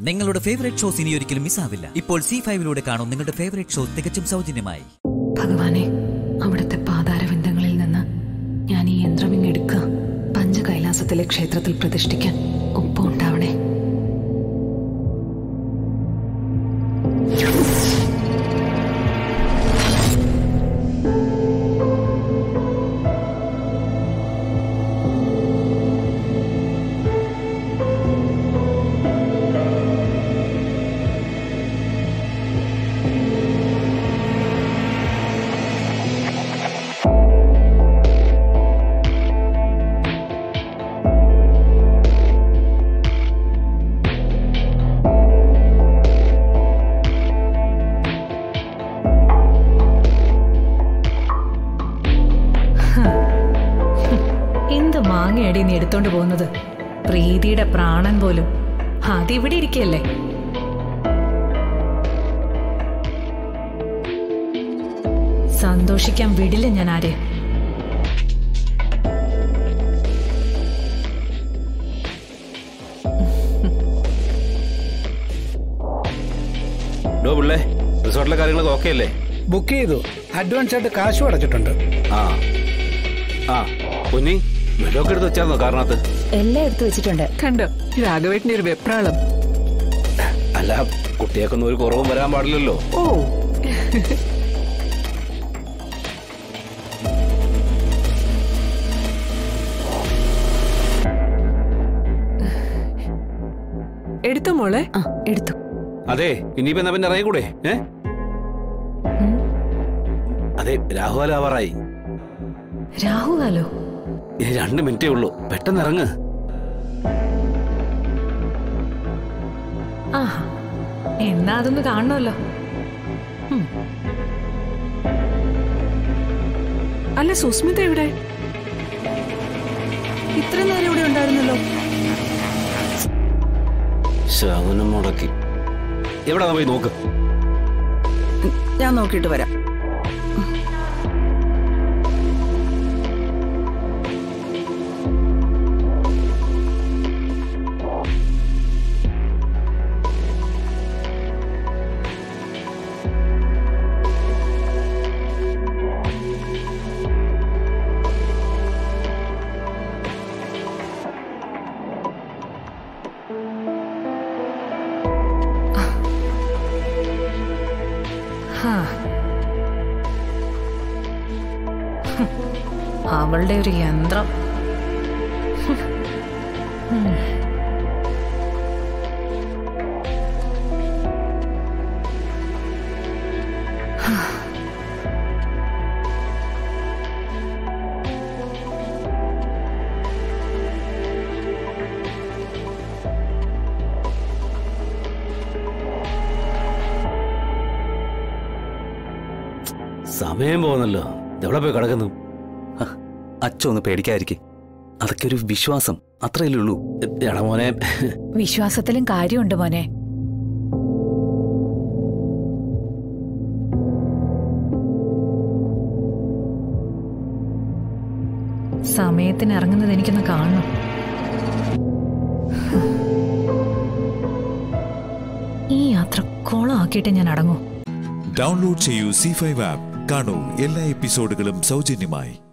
നിങ്ങളുടെ favourite shows ഇനി ഒരിക്കലും മിസ്സാവില്ല ഇപ്പോൾ സി ഫൈവിലൂടെ കാണും നിങ്ങളുടെ ഫേവറേറ്റ് ഷോ തികച്ചും സൗജന്യമായി ഭഗവാനെ അവിടുത്തെ പാതാരവിന്ദങ്ങളിൽ നിന്ന് ഞാൻ ഈ യന്ത്രം ഇങ്ങെടുക്കുക പഞ്ചകൈലാസത്തിലെ ക്ഷേത്രത്തിൽ പ്രതിഷ്ഠിക്കാൻ ഒപ്പം ഉണ്ടാവണേ എന്ത് മാങ്ങയടി നീ എടുത്തോണ്ട് പോകുന്നത് പ്രീതിയുടെ പ്രാണൻ പോലും അതിവിടെ ഇരിക്കല്ലേ സന്തോഷിക്കാൻ വിടില്ല ഞാൻ ആരെ ഡോ പിള്ളേ റിസോർട്ടിലെ കാര്യങ്ങളൊക്കെ ഓക്കെ അല്ലേ ബുക്ക് ചെയ്തു അഡ്വാൻസ് ആയിട്ട് കാശും അടച്ചിട്ടുണ്ട് ആ ആ പൊന്നി വെള്ളമൊക്കെ എടുത്ത് വെച്ചായിരുന്നോ കാരണത്ത് എല്ലാം എടുത്തു വെച്ചിട്ടുണ്ട് കണ്ടോ രാഘവേട്ടന്റെ ഒരു വെപ്രാളം അല്ല കുട്ടിയൊക്കൊന്നും ഒരു കുറവും വരാൻ പാടില്ലല്ലോ ഓ എടുത്തോ മോളെ ആ എടുത്തു അതെ ഇനിയിപ്പോ എന്നാ പിന്നെ ഇറങ്ങിക്കൂടെ ഏ അതെ രാഹുലാവാറായി രാഹുകാലോ ഇനി രണ്ട് മിനിറ്റേ ഉള്ളൂ പെട്ടെന്ന് ഇറങ്ങ് ആഹാ എന്നാ അതൊന്ന് കാണണമല്ലോ അല്ല സുസ്മിത എവിടെ ഇത്ര നേരം ഇവിടെ ഉണ്ടായിരുന്നല്ലോ ശകുനം മുടക്കി എവിടെ പോയി നോക്ക് ഞാൻ നോക്കിയിട്ട് വരാം ഹാ. ഹും. അവളുടെ ഒരു യന്ത്രം ഹും. ഉം. സമയം പോകുന്നല്ലോ എവിടെ പോയി കിടക്കുന്നു അച്ഛ ഒന്ന് പേടിക്കാതിരിക്കെ അതൊക്കെ ഒരു വിശ്വാസം അത്രയല്ലേ ഉള്ളൂ എടാ മോനെ വിശ്വാസത്തിലും കാര്യമുണ്ട് മോനെ സമയത്തിന് ഇറങ്ങുന്നത് എനിക്കൊന്ന് കാണണം ഈ യാത്ര കോളമാക്കിയിട്ട് ഞാൻ അടങ്ങൂ ഡൗൺലോഡ് ചെയ്യൂ സി ഫൈവ് ആപ്പ് കാണൂ എല്ലാ എപ്പിസോഡുകളും സൗജന്യമായി